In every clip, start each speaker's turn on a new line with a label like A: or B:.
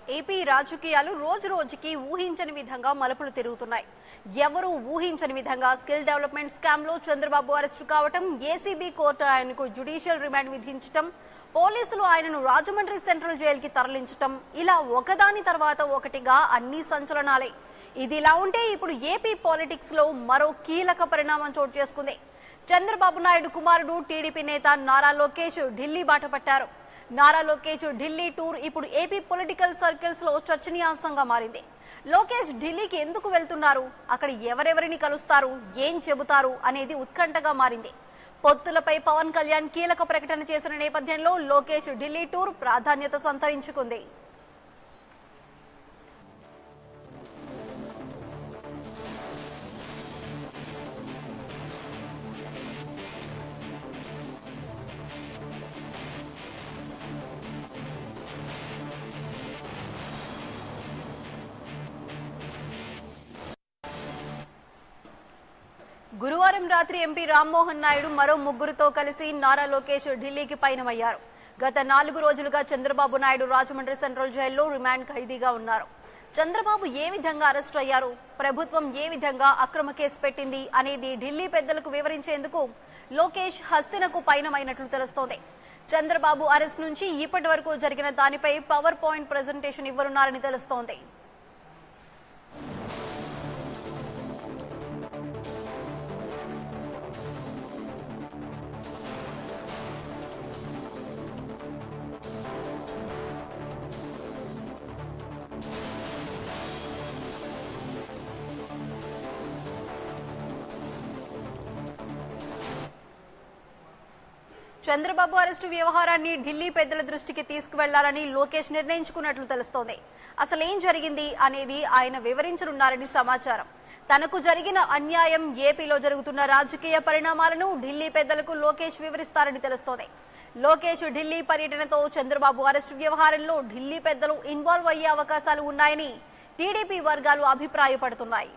A: AP రాజకీయాలు రోజు రోజుకి ఊహించని విధంగా మలుపులు తిరుగుతున్నాయి ఎవరు ఊహించని విధంగా స్కిల్ డెవలప్మెంట్ స్కామ్ లో చంద్రబాబు అరెస్టు కావటం ఏసీబీ కోర్టు ఆయనకు జ్యుడిషియల్ రిమాండ్ విధించటం పోలీసులు ఆయనను రాజమండ్రి సెంట్రల్ జైలుకి తరలించటం ఇలా ఒకదాని తర్వాత ఒకటిగా అన్ని సంచలనాలే ఇది ఇలా ఉంటే ఇప్పుడు ఏపీ పాలిటిక్స్ లో మరో కీలక పరిణామం చోటు చేసుకుంది చంద్రబాబు నాయుడు కుమారుడు టీడీపీ నేత నారా లోకేష్ ఢిల్లీ బాట పట్టారు నారా లోకేష్ ఢిల్లీ టూర్ ఇప్పుడు ఏపీ పొలిటికల్ సర్కిల్స్ లో చర్చనీయాంశంగా మారింది లోకేష్ ఢిల్లీకి ఎందుకు వెళ్తున్నారు అక్కడ ఎవరెవరిని కలుస్తారు ఏం చెబుతారు అనేది ఉత్కంఠగా మారింది పొత్తులపై పవన్ కళ్యాణ్ కీలక ప్రకటన చేసిన నేపథ్యంలో లోకేష్ ఢిల్లీ టూర్ ప్రాధాన్యత సంతరించుకుంది గురువారం రాత్రి ఎంపీ రామ్మోహన్ నాయుడు మరో ముగ్గురుతో కలిసి నారా లోకేష్ ఢిల్లీకి పయనమయ్యారు గత నాలుగు రోజులుగా చంద్రబాబు నాయుడు రాజమండ్రి సెంట్రల్ జైల్లో రిమాండ్ ఖైదీగా ఉన్నారు చంద్రబాబు ఏ విధంగా అరెస్ట్ అయ్యారు ప్రభుత్వం ఏ విధంగా అక్రమ కేసు పెట్టింది అనేది ఢిల్లీ పెద్దలకు వివరించేందుకు లోకేష్ హస్తినకు పయనమైనట్లు తెలుస్తోంది చంద్రబాబు అరెస్ట్ నుంచి ఇప్పటి వరకు జరిగిన దానిపై పవర్ పాయింట్ ప్రజెంటేషన్ ఇవ్వనున్నారని తెలుస్తోంది చంద్రబాబు అరెస్టు వ్యవహారాన్ని ఢిల్లీ పెద్దల దృష్టికి తీసుకువెళ్లాలని లోకేష్ నిర్ణయించుకున్నట్లు తెలుస్తోంది అసలేం జరిగింది అనేది ఆయన వివరించనున్నారని సమాచారం తనకు జరిగిన అన్యాయం ఏపీలో జరుగుతున్న రాజకీయ పరిణామాలను ఢిల్లీ పెద్దలకు లోకేష్ వివరిస్తారని తెలుస్తోంది లోకేష్ ఢిల్లీ పర్యటనతో చంద్రబాబు అరెస్టు వ్యవహారంలో ఢిల్లీ పెద్దలు ఇన్వాల్వ్ అయ్యే అవకాశాలు ఉన్నాయని టీడీపీ వర్గాలు అభిప్రాయపడుతున్నాయి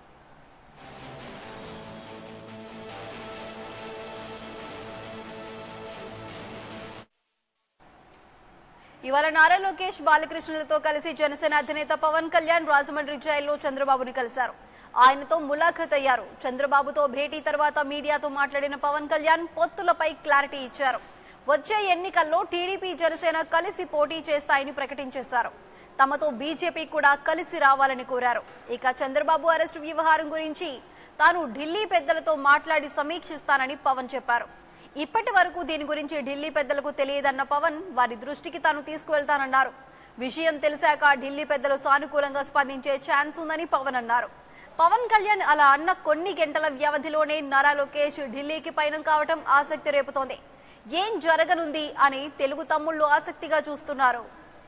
A: ఇవాళ నారా లోకేష్ బాలకృష్ణులతో కలిసి జనసేన అధినేత పవన్ కళ్యాణ్ రాజమండ్రి జైల్లో చంద్రబాబుని కలిశారు ఆయనతో ములాఖత్ అయ్యారు చంద్రబాబుతో భేటీ తర్వాత మీడియాతో మాట్లాడిన పవన్ కళ్యాణ్ పొత్తులపై క్లారిటీ ఇచ్చారు వచ్చే ఎన్నికల్లో టీడీపీ జనసేన కలిసి పోటీ చేస్తాయని ప్రకటించేశారు తమతో బీజేపీ కూడా కలిసి రావాలని కోరారు ఇక చంద్రబాబు అరెస్టు వ్యవహారం గురించి తాను ఢిల్లీ పెద్దలతో మాట్లాడి సమీక్షిస్తానని పవన్ చెప్పారు ఇప్పటి వరకు దీని గురించి ఢిల్లీ పెద్దలకు తెలియదన్న పవన్ వారి దృష్టికి తాను తీసుకువెళ్తానన్నారు విషయం తెలిసాక ఢిల్లీ పెద్దలు సానుకూలంగా స్పందించే ఛాన్స్ ఉందని పవన్ అన్నారు పవన్ కళ్యాణ్ అలా అన్న కొన్ని గంటల వ్యవధిలోనే నారా లోకేష్ ఢిల్లీకి పయనం కావటం ఆసక్తి రేపుతోంది ఏం జరగనుంది అని తెలుగు తమ్ముళ్లు ఆసక్తిగా చూస్తున్నారు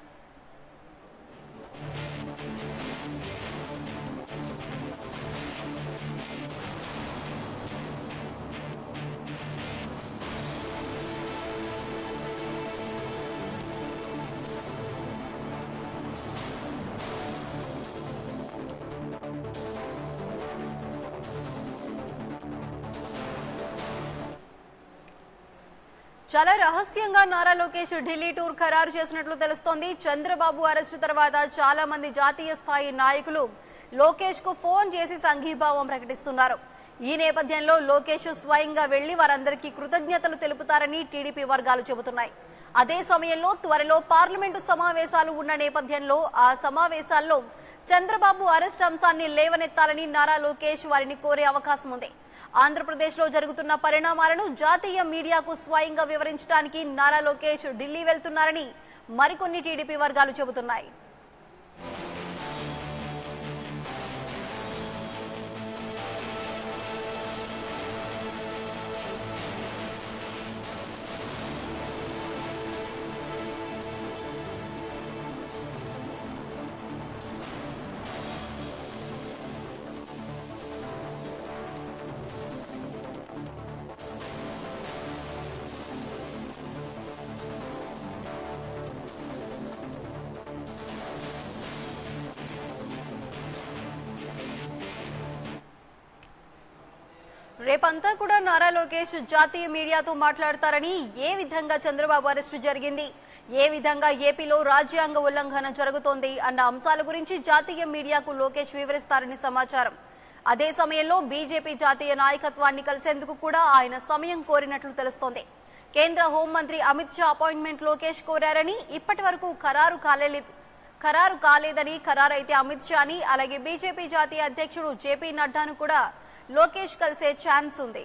A: చాలా రహస్యంగా నారా లోకేష్ ఢిల్లీ టూర్ ఖరారు చేసినట్లు తెలుస్తోంది చంద్రబాబు అరెస్టు తర్వాత చాలా మంది జాతీయ స్థాయి నాయకులు లోకేష్ కు ఫోన్ చేసి సంఘీభావం ప్రకటిస్తున్నారు ఈ నేపథ్యంలో లోకేష్ స్వయంగా వెళ్లి వారందరికీ కృతజ్ఞతలు తెలుపుతారని టీడీపీ వర్గాలు చెబుతున్నాయి అదే సమయంలో త్వరలో పార్లమెంటు సమావేశాలు ఉన్న నేపథ్యంలో ఆ సమావేశాల్లో చంద్రబాబు అరెస్ట్ అంశాన్ని లేవనెత్తాలని నారా లోకేష్ వారిని కోరే అవకాశం ఉంది ఆంధ్రప్రదేశ్లో జరుగుతున్న పరిణామాలను జాతీయ మీడియాకు స్వయంగా వివరించడానికి నారా లోకేష్ ఢిల్లీ వెళ్తున్నారని మరికొన్ని టీడీపీ వర్గాలు చెబుతున్నాయి రేపంతా కూడా నారా లోకేష్ జాతీయ మీడియాతో మాట్లాడతారని ఏ విధంగా చంద్రబాబు అరెస్టు జరిగింది ఏ విధంగా ఏపీలో రాజ్యాంగ ఉల్లంఘన జరుగుతోంది అన్న అంశాల గురించి జాతీయ మీడియాకు లోకేష్ వివరిస్తారని సమాచారం అదే సమయంలో బీజేపీ జాతీయ నాయకత్వాన్ని కలిసేందుకు కూడా ఆయన సమయం కోరినట్లు తెలుస్తోంది కేంద్ర హోంమంత్రి అమిత్ షా అపాయింట్మెంట్ లోకేష్ కోరారని ఇప్పటి వరకు ఖరారు కాలేదు ఖరారు కాలేదని ఖరారైతే అమిత్ షాని అలాగే బీజేపీ జాతీయ అధ్యక్షుడు జేపీ నడ్డాను కూడా లోకేష్ కలిసే ఛాన్స్ ఉంది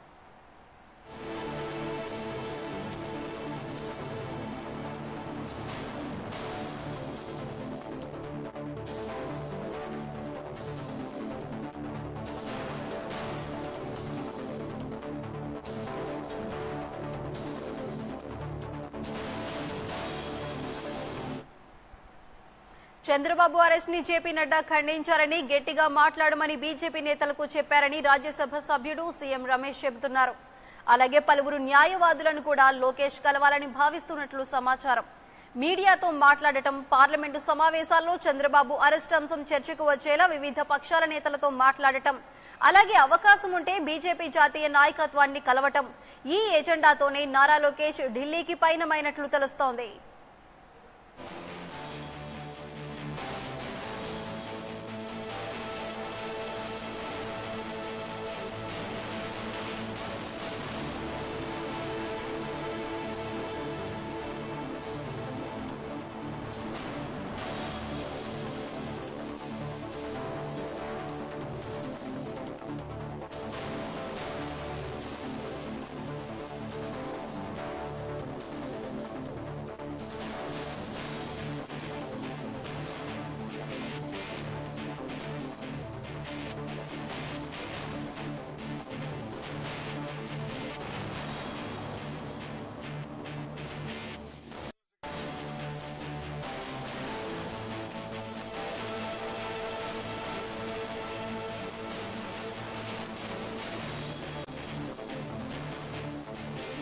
A: చంద్రబాబు అరెస్ట్ ని జేపీ నడ్డా ఖండించారని గట్టిగా మాట్లాడమని బీజేపీ నేతలకు చెప్పారని రాజ్యసభ సభ్యుడు సీఎం రమేష్ చెబుతున్నారు అలాగే పలువురు న్యాయవాదులను కూడా లోకేష్ కలవాలని భావిస్తున్నట్లు సమాచారం మీడియాతో మాట్లాడటం పార్లమెంటు సమావేశాల్లో చంద్రబాబు అరెస్ట్ అంశం చర్చకు వచ్చేలా వివిధ పక్షాల నేతలతో మాట్లాడటం అలాగే అవకాశం ఉంటే బీజేపీ జాతీయ నాయకత్వాన్ని కలవటం ఈ ఎజెండాతోనే నారా లోకేష్ ఢిల్లీకి పయనమైనట్లు తెలుస్తోంది